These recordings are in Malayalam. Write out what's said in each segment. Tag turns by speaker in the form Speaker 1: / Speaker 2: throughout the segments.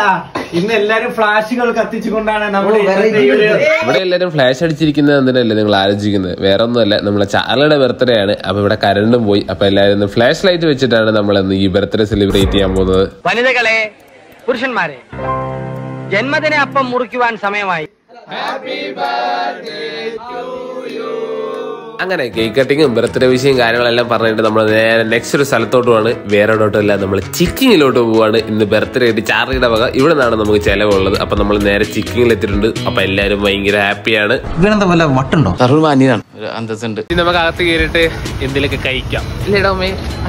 Speaker 1: ആ, ഇന്ന് എല്ലാരും ഫ്ലാഷുകൾ കത്തിച്ചുകൊണ്ടാണ് നമ്മുടെ
Speaker 2: ഓ, very
Speaker 1: ഇന്നത്തെ ഈ ഒരു
Speaker 2: good.
Speaker 3: ഇവിടെ എല്ലാരും ഫ്ലാഷ് അടിച്ചിരിക്കുന്നത് എന്തിനല്ലേ നിങ്ങൾ ആലോചിക്കുന്നത് വേറെ ഒന്നുമല്ല നമ്മളെ ചാലയുടെ ബർത്ത്ഡേ ആണ് അപ്പൊ ഇവിടെ കരണ്ടും പോയി അപ്പൊ എല്ലാരും ഇന്ന് ഫ്ലാഷ് ലൈറ്റ് വെച്ചിട്ടാണ് നമ്മൾ ഇന്ന് ഈ ബർത്ത്ഡേ സെലിബ്രേറ്റ് ചെയ്യാൻ പോകുന്നത്
Speaker 4: വനിതകളെ പുരുഷന്മാരെ ജന്മദിന അപ്പം മുറിക്കുവാൻ സമയമായി
Speaker 3: അങ്ങനെ കേക്ക് കട്ടിങ്ങും ബർത്ത്ഡേ വിഷയം കാര്യങ്ങളെല്ലാം പറഞ്ഞിട്ട് നമ്മൾ നേരെ നെക്സ്റ്റ് ഒരു സ്ഥലത്തോട്ട് പോവാണ് വേറെ എവിടോട്ടല്ല നമ്മൾ ചിക്കിങ്ങിലോട്ട് പോവാണ് ഇന്ന് ബർത്ത്ഡേ ആയിട്ട് ചാറിയുടെ വക ഇവിടെ നിന്നാണ് നമുക്ക് ചിലവുള്ളത് അപ്പൊ നമ്മൾ നേരെ ചിക്കിങ്ങിൽ എത്തിയിട്ടുണ്ട് അപ്പൊ എല്ലാരും ഭയങ്കര ഹാപ്പിയാണ്
Speaker 2: ഇവനെന്താ വല്ല വട്ടുണ്ടോ
Speaker 5: സർവ്വ മാന്യനാണ് ഒരു അന്തസ്സുണ്ട്
Speaker 3: ഇനി നമുക്ക് അകത്ത് കയറിയിട്ട് എന്തെങ്കിലുമൊക്കെ കഴിക്കാം ഇല്ലേടാ അമ്മേ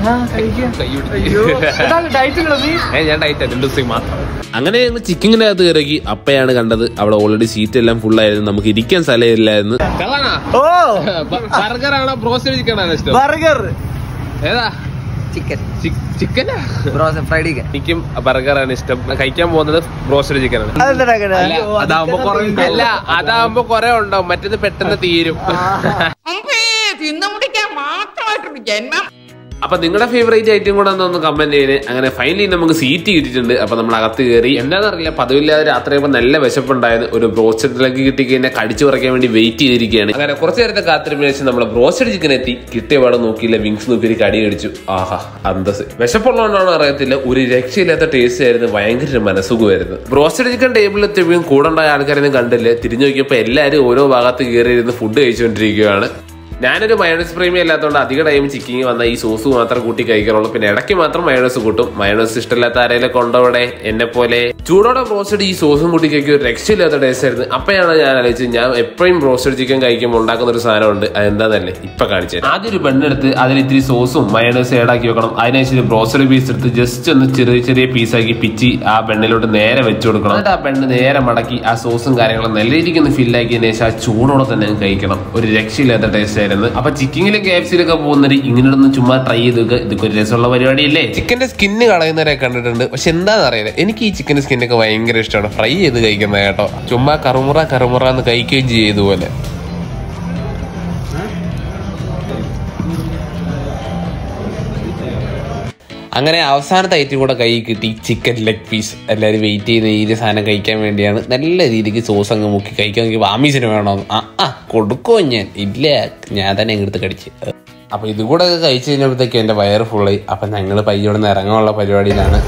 Speaker 3: ഏ, ഞാൻ ഡയറ്റ് രണ്ട് ദിവസം മാത്രം അങ്ങനെ ഞങ്ങൾ ചിക്കിങ്ങിന്റെ അകത്ത് ഇറങ്ങി അപ്പയാണ് കണ്ടത് അവിടെ ഓൾറെഡി സീറ്റ് എല്ലാം ഫുൾ ആയിരുന്നു നമുക്ക് ഇരിക്കാൻ സ്ഥലമില്ലായിരുന്നു
Speaker 1: ഓ
Speaker 3: ബർഗർ ആണോ ബ്രോസ്റ്റഡ് ചിക്കൻ ആണോ ഇഷ്ടം
Speaker 1: ബർഗർ
Speaker 3: ഏതാ
Speaker 2: ചിക്കൻ
Speaker 3: ചിക്കനാ
Speaker 2: ബ്രോസ് ഫ്രൈഡ് ചിക്കൻ
Speaker 3: എനിക്കും ബർഗർ ആണ് ഇഷ്ടം കഴിക്കാൻ പോകുന്നത് ബ്രോസ്റ്റഡ് ചിക്കൻ ആണ് അല്ല അതാവുമ്പോ കുറെ അല്ല അതാവുമ്പോ കുറെ ഉണ്ടാവും മറ്റേത് പെട്ടെന്ന് തീരും
Speaker 6: അമ്പേ തിന്നു മുടിക്കാൻ മാത്രമായിട്ടുണ്ട് ജന്മം
Speaker 3: അപ്പൊ നിങ്ങളുടെ ഫേവറേറ്റ് ഐറ്റം കൂടെ ഒന്ന് കമന്റ് ചെയ്യണേ അങ്ങനെ ഫൈനലി നമുക്ക് സീറ്റ് കിട്ടിയിട്ടുണ്ട് അപ്പൊ നമ്മൾ അകത്ത് കയറി എന്താണെന്നറിയില്ല പതിവില്ലാതെ രാത്രിയപ്പോൾ നല്ല വിശപ്പുണ്ടായത് ഒരു ബ്രോസ്റ്റഡിലേക്ക് കിട്ടി കഴിഞ്ഞാൽ കടിച്ചു പറിക്കാൻ വേണ്ടി വെയിറ്റ് ചെയ്തിരിക്കുകയാണ് അങ്ങനെ കുറച്ച് നേരത്തെ കാത്തിരിപ്പിന് ശേഷം നമ്മൾ ബ്രോസ്റ്റഡ് ചിക്കൻ എത്തി കിട്ടിയ പാടെ നോക്കിയില്ല വിങ്സ് നോക്കി ഒരു കടി അടിച്ചു ആഹാ അന്തസ് വിശപ്പുള്ളതുകൊണ്ടാണോ അറിയത്തില്ല ഒരു രക്ഷയില്ലാത്ത ടേസ്റ്റ് ആയിരുന്നു ഭയങ്കര ഒരു മനസ്സുഖമായിരുന്നു ബ്രോസ്റ്റഡ് ചിക്കൻ ടേബിളിൽ എത്തിയപ്പോഴും കൂടെ ഉണ്ടായ ആൾക്കാരൊന്നും കണ്ടില്ല തിരിഞ്ഞു നോക്കിയപ്പോൾ എല്ലാവരും ഓരോ ഭാഗത്ത് കയറി ഇരുന്ന് ഫുഡ് കഴിച്ചുകൊണ്ടിരിക്കുകയാണ് ഞാനൊരു മയോണൈസ് പ്രേമി അല്ലാത്തതുകൊണ്ട് അധിക ടൈം ചിക്കിങ് വന്ന ഈ സോസ് മാത്രം കൂട്ടി കഴിക്കാറുള്ളൂ പിന്നെ ഇടയ്ക്ക് മാത്രം മയോണൈസ് കൂട്ടും മയോണൈസ് ഇഷ്ടമില്ലാത്ത ആരെങ്കിലും കൊണ്ടവിടെ എന്നെ പോലെ ചൂടോടെ ബ്രോസ്റ്റഡ് ഈ സോസും കൂട്ടി കഴിക്കും ഒരു രക്ഷയില്ലാത്ത ടേസ്റ്റ് ആയിരുന്നു അപ്പോഴാണ് ഞാൻ ആലോചിച്ചത് ഞാൻ എപ്പോഴും ബ്രോസ്റ്റഡ് ചിക്കൻ കഴിക്കുമ്പോൾ ഉണ്ടാക്കുന്ന ഒരു സാധനമുണ്ട് അതെന്താന്നല്ലേ ഇപ്പൊ കാണിച്ചത് ആദ്യം ഒരു ബണ്ണെടുത്ത് അതിൽ ഇത്തിരി സോസും മയോണൈസ് ഏടാക്കി വെക്കണം അതിനുശേഷം ബ്രോസ്റ്റഡ് പീസ് എടുത്ത് ജസ്റ്റ് ഒന്ന് ചെറിയ ചെറിയ പീസാക്കി പിച്ചി ആ ബണ്ണിലോട്ട് നേരെ വെച്ച് കൊടുക്കണം എന്നിട്ട് ആ ബണ്ണ് നേരെ മടക്കി ആ സോസും കാര്യങ്ങളും നല്ല രീതിക്ക് ഒന്ന് ഫില്ലാക്കിയതിനു ശേഷം ആ ചൂടോടെ തന്നെ അങ്ങ് കഴിക്കണം ഒരു രക്ഷയില്ലാത്ത ടേസ്റ്റ് ആയിരുന്നു അപ്പൊ ചിക്കിങ്ങിലും കെ എഫ് സിയിലൊക്കെ പോകുന്നവർ ഇങ്ങനെയൊന്നും ചുമ്മാ ട്രൈ ചെയ്ത് നോക്കുക ഇതൊക്കെ ഒരു രസമുള്ള പരിപാടിയല്ലേ ചിക്കന്റെ സ്കിന്ന് കളയുന്നവരെ കണ്ടിട്ടുണ്ട് പക്ഷെ എന്താണെന്ന് അറിയില്ല എനിക്ക് ഈ ചിക്കൻ സ്കിന്നൊക്കെ ഭയങ്കര ഇഷ്ടമാണ് ഫ്രൈ ചെയ്ത് കഴിക്കുന്നത് കേട്ടോ ചുമ്മാ കറുമുറ കറുമുറ എന്ന് കഴിക്കുകയും ചെയ്തതുപോലെ അങ്ങനെ അവസാനത്തെ ഐറ്റം കൂടെ കൈ കിട്ടി ചിക്കൻ ലെഗ് പീസ് എല്ലാവരും വെയിറ്റ് ചെയ്ത് ഈ ഒരു സാധനം കഴിക്കാൻ വേണ്ടിയാണ് നല്ല രീതിക്ക് സോസ് അങ്ങ് മുക്കി കഴിക്കാൻ നോക്കി വാമീസിന് വേണമെന്ന് ആ ആ കൊടുക്കുമോ ഞാൻ ഇല്ല ഞാൻ തന്നെ ഇങ്ങടുത്ത് കടിച്ച് അപ്പൊ ഇതും കൂടെ ഒക്കെ കഴിച്ചു കഴിഞ്ഞപ്പോഴത്തേക്ക് എന്റെ വയറ് ഫുള്ളായി അപ്പൊ ഞങ്ങള് പയ്യോടെ നിന്ന് ഇറങ്ങാനുള്ള പരിപാടിയിലാണ്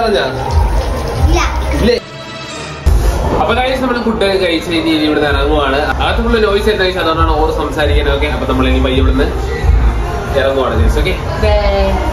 Speaker 3: അപ്പൊ കഴിച്ച് നമ്മൾ ഫുഡ് കഴിച്ച് ഇനി ഇവിടെ ഇറങ്ങുവാണ് അകത്ത് ഫുള്ള് നോയ്സ് എന്താ അതുകൊണ്ടാണ് ഓർ സംസാരിക്കാനൊക്കെ അപ്പൊ നമ്മൾ ഇനി പയ്യ ഇവിടുന്ന് ഇറങ്ങുവാണ് ഓക്കെ